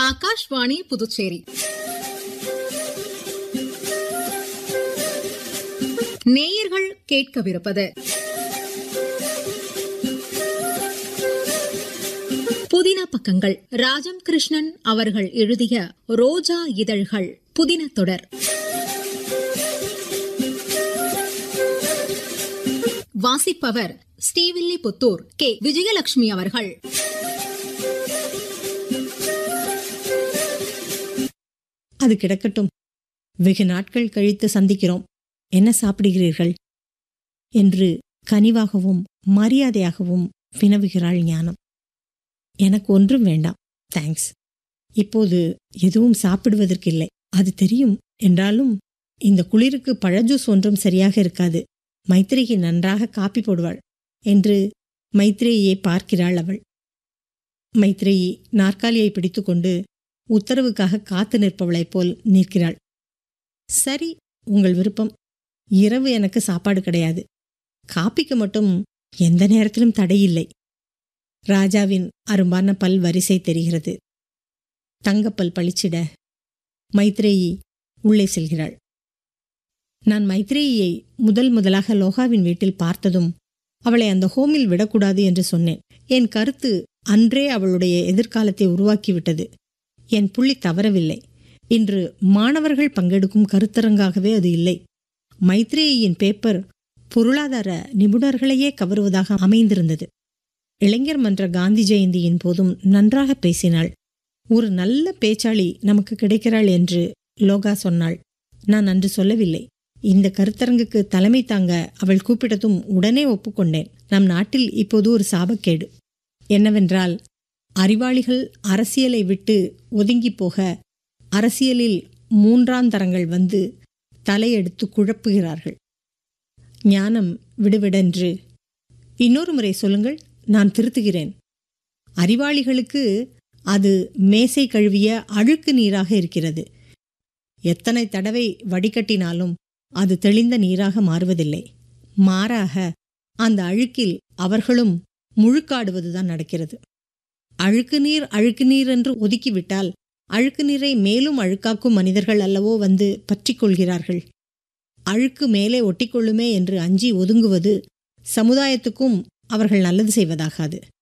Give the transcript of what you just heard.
ஆகாஷ்வாணி புதுச்சேரி நேயர்கள் கேட்கவிருப்பது புதின பக்கங்கள் ராஜம் கிருஷ்ணன் அவர்கள் எழுதிய ரோஜா இதழ்கள் புதின தொடர் வாசிப்பவர் ஸ்ரீவில்லிபுத்தூர் கே விஜயலட்சுமி அவர்கள் அது கிடக்கட்டும் வெகு நாட்கள் கழித்து சந்திக்கிறோம் என்ன சாப்பிடுகிறீர்கள் என்று கனிவாகவும் மரியாதையாகவும் வினவுகிறாள் ஞானம் எனக்கு ஒன்றும் வேண்டாம் தேங்க்ஸ் இப்போது எதுவும் சாப்பிடுவதற்கில்லை அது தெரியும் என்றாலும் இந்த குளிருக்கு பழஜூஸ் ஒன்றும் சரியாக இருக்காது மைத்திரிக்கு நன்றாக காப்பி போடுவாள் என்று மைத்ரேயை பார்க்கிறாள் அவள் மைத்ரேயி நாற்காலியை பிடித்துக்கொண்டு உத்தரவுக்காக காத்து நிற்பவளைப் போல் நிற்கிறாள் சரி உங்கள் விருப்பம் இரவு எனக்கு சாப்பாடு கிடையாது காப்பிக்கு மட்டும் எந்த நேரத்திலும் தடையில்லை ராஜாவின் அரும்பான பல் வரிசை தெரிகிறது தங்கப்பல் பளிச்சிட மைத்ரேயி உள்ளே செல்கிறாள் நான் மைத்ரேயியை முதல் முதலாக லோகாவின் வீட்டில் பார்த்ததும் அவளை அந்த ஹோமில் விடக்கூடாது என்று சொன்னேன் என் கருத்து அன்றே அவளுடைய எதிர்காலத்தை உருவாக்கிவிட்டது என் புள்ளி தவறவில்லை இன்று மாணவர்கள் பங்கெடுக்கும் கருத்தரங்காகவே அது இல்லை மைத்ரேயின் பேப்பர் பொருளாதார நிபுணர்களையே கவருவதாக அமைந்திருந்தது இளைஞர் மன்ற காந்தி ஜெயந்தியின் போதும் நன்றாக பேசினாள் ஒரு நல்ல பேச்சாளி நமக்கு கிடைக்கிறாள் என்று லோகா சொன்னாள் நான் அன்று சொல்லவில்லை இந்த கருத்தரங்குக்கு தலைமை தாங்க அவள் கூப்பிட்டதும் உடனே ஒப்புக்கொண்டேன் நம் நாட்டில் இப்போது ஒரு சாபக்கேடு என்னவென்றால் அறிவாளிகள் அரசியலை விட்டு ஒதுங்கி போக அரசியலில் மூன்றாந்தரங்கள் வந்து தலையெடுத்து குழப்புகிறார்கள் ஞானம் விடுவிடென்று இன்னொரு முறை சொல்லுங்கள் நான் திருத்துகிறேன் அறிவாளிகளுக்கு அது மேசை கழுவிய அழுக்கு நீராக இருக்கிறது எத்தனை தடவை வடிகட்டினாலும் அது தெளிந்த நீராக மாறுவதில்லை மாறாக அந்த அழுக்கில் அவர்களும் முழுக்காடுவதுதான் நடக்கிறது அழுக்கு நீர் அழுக்கு நீர் என்று ஒதுக்கிவிட்டால் அழுக்கு நீரை மேலும் அழுக்காக்கும் மனிதர்கள் அல்லவோ வந்து பற்றிக் கொள்கிறார்கள் அழுக்கு மேலே ஒட்டிக்கொள்ளுமே என்று அஞ்சி ஒதுங்குவது சமுதாயத்துக்கும் அவர்கள் நல்லது செய்வதாகாது